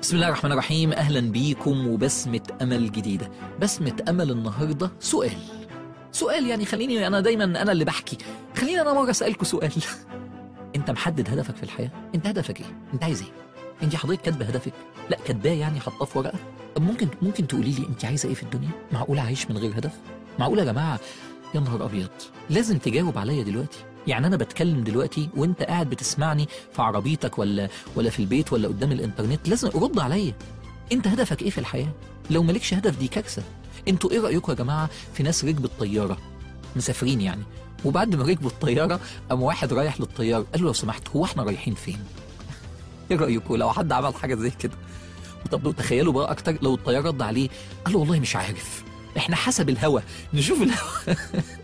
بسم الله الرحمن الرحيم اهلا بيكم وبسمة امل جديدة بسمة امل النهاردة سؤال سؤال يعني خليني انا دايما انا اللي بحكي خليني انا مرة اسألكوا سؤال انت محدد هدفك في الحياة انت هدفك ايه انت عايز ايه انت حضرتك كاتبه هدفك لا كاتباه يعني حطاه في ورقة طب ممكن ممكن تقولي لي انت عايزة ايه في الدنيا معقولة عايش من غير هدف معقولة يا جماعة يا نهار ابيض لازم تجاوب عليا دلوقتي يعني انا بتكلم دلوقتي وانت قاعد بتسمعني في عربيتك ولا ولا في البيت ولا قدام الانترنت لازم رد عليا انت هدفك ايه في الحياه لو مالكش هدف دي كارثه انتوا ايه رايكم يا جماعه في ناس ركبت طياره مسافرين يعني وبعد ما ركبوا الطياره قام واحد رايح للطيار قال له لو سمحت هو احنا رايحين فين ايه رايكم لو حد عمل حاجه زي كده طب تخيلوا بقى اكتر لو الطيار رد عليه قال له والله مش عارف احنا حسب الهوا نشوف الهوا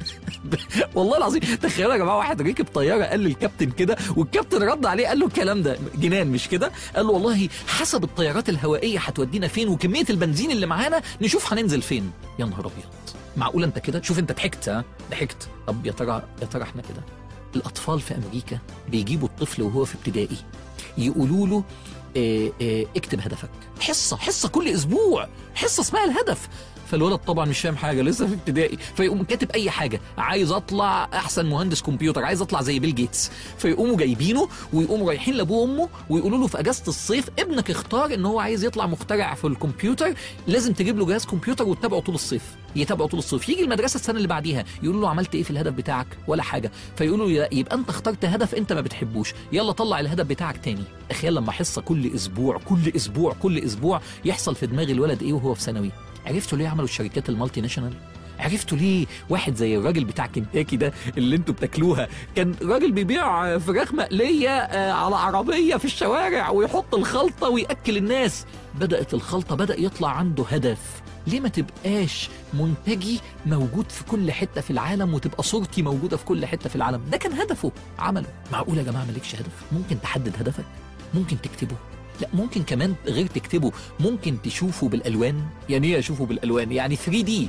والله العظيم تخيلوا يا جماعه واحد ركب طياره قال للكابتن كده والكابتن رد عليه قال له الكلام ده جنان مش كده قال له والله حسب الطيارات الهوائيه هتودينا فين وكميه البنزين اللي معانا نشوف هننزل فين يا نهار ابيض معقوله انت كده شوف انت ضحكت ها ضحكت طب يا ترى يا ترى احنا كده الاطفال في امريكا بيجيبوا الطفل وهو في ابتدائي يقولوا له اه اه اكتب هدفك حصه حصه كل اسبوع حصه اسمها الهدف فالولد طبعا مش فاهم حاجه لسه في ابتدائي فيقوم كاتب اي حاجه عايز اطلع احسن مهندس كمبيوتر عايز اطلع زي بيل جيتس فيقوموا جايبينه ويقوموا رايحين لابوه وامه ويقولوا له في اجازه الصيف ابنك اختار ان هو عايز يطلع مخترع في الكمبيوتر لازم تجيب له جهاز كمبيوتر وتتابعه طول الصيف يتابعه طول الصيف يجي المدرسه السنه اللي بعديها يقولوا له عملت ايه في الهدف بتاعك ولا حاجه فيقولوا له يبقى انت اخترت هدف انت ما بتحبوش يلا طلع الهدف بتاعك تاني تخيل لما حصه كل اسبوع كل اسبوع كل اسبوع يحصل في دماغ الولد ايه وهو في ثانوي عرفتوا ليه عملوا الشركات المالتي ناشونال عرفتوا ليه واحد زي الراجل بتاع كنتاكي ده اللي انتوا بتاكلوها كان راجل بيبيع فراخ مقليه على عربيه في الشوارع ويحط الخلطه وياكل الناس بدات الخلطه بدا يطلع عنده هدف ليه ما تبقاش منتجي موجود في كل حته في العالم وتبقى صورتي موجوده في كل حته في العالم ده كان هدفه عمله معقول يا جماعه مالكش هدف ممكن تحدد هدفك ممكن تكتبه لا ممكن كمان غير تكتبه ممكن تشوفه بالالوان يعني ايه اشوفه بالالوان يعني 3 دي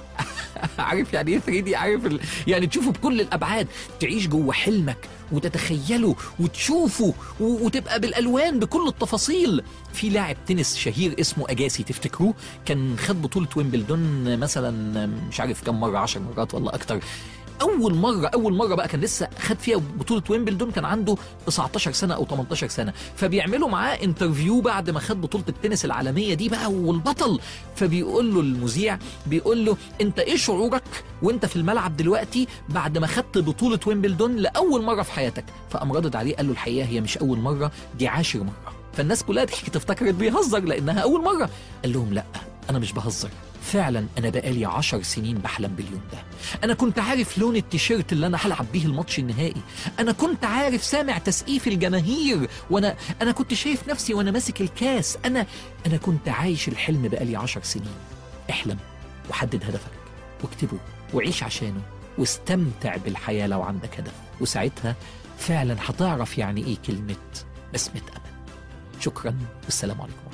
عارف يعني ايه 3 دي عارف ال... يعني تشوفه بكل الابعاد تعيش جوه حلمك وتتخيله وتشوفه و... وتبقى بالالوان بكل التفاصيل في لاعب تنس شهير اسمه اجاسي تفتكروه كان خد بطوله ويمبلدون مثلا مش عارف كم مره 10 مرات ولا اكتر اول مره اول مره بقى كان لسه خد فيها بطوله ويمبلدون كان عنده 19 سنه او 18 سنه فبيعملوا معاه انترفيو بعد ما خد بطوله التنس العالميه دي بقى والبطل فبيقول له المذيع بيقول له انت ايه شعورك وانت في الملعب دلوقتي بعد ما خدت بطوله ويمبلدون لاول مره في حياتك فقام ردد عليه قال له الحقيقه هي مش اول مره دي عاشر مره فالناس كلها ضحكت افتكرت بيهزر لانها اول مره قال لهم لا انا مش بهزر فعلا انا بقالي عشر سنين بحلم باليوم ده انا كنت عارف لون التيشيرت اللي انا هلعب بيه الماتش النهائي انا كنت عارف سامع تسقيف الجماهير وانا انا كنت شايف نفسي وانا ماسك الكاس انا انا كنت عايش الحلم بقالي عشر سنين احلم وحدد هدفك واكتبه وعيش عشانه واستمتع بالحياة لو عندك هدف وساعتها فعلا هتعرف يعني ايه كلمة بسمة أمل شكرا والسلام عليكم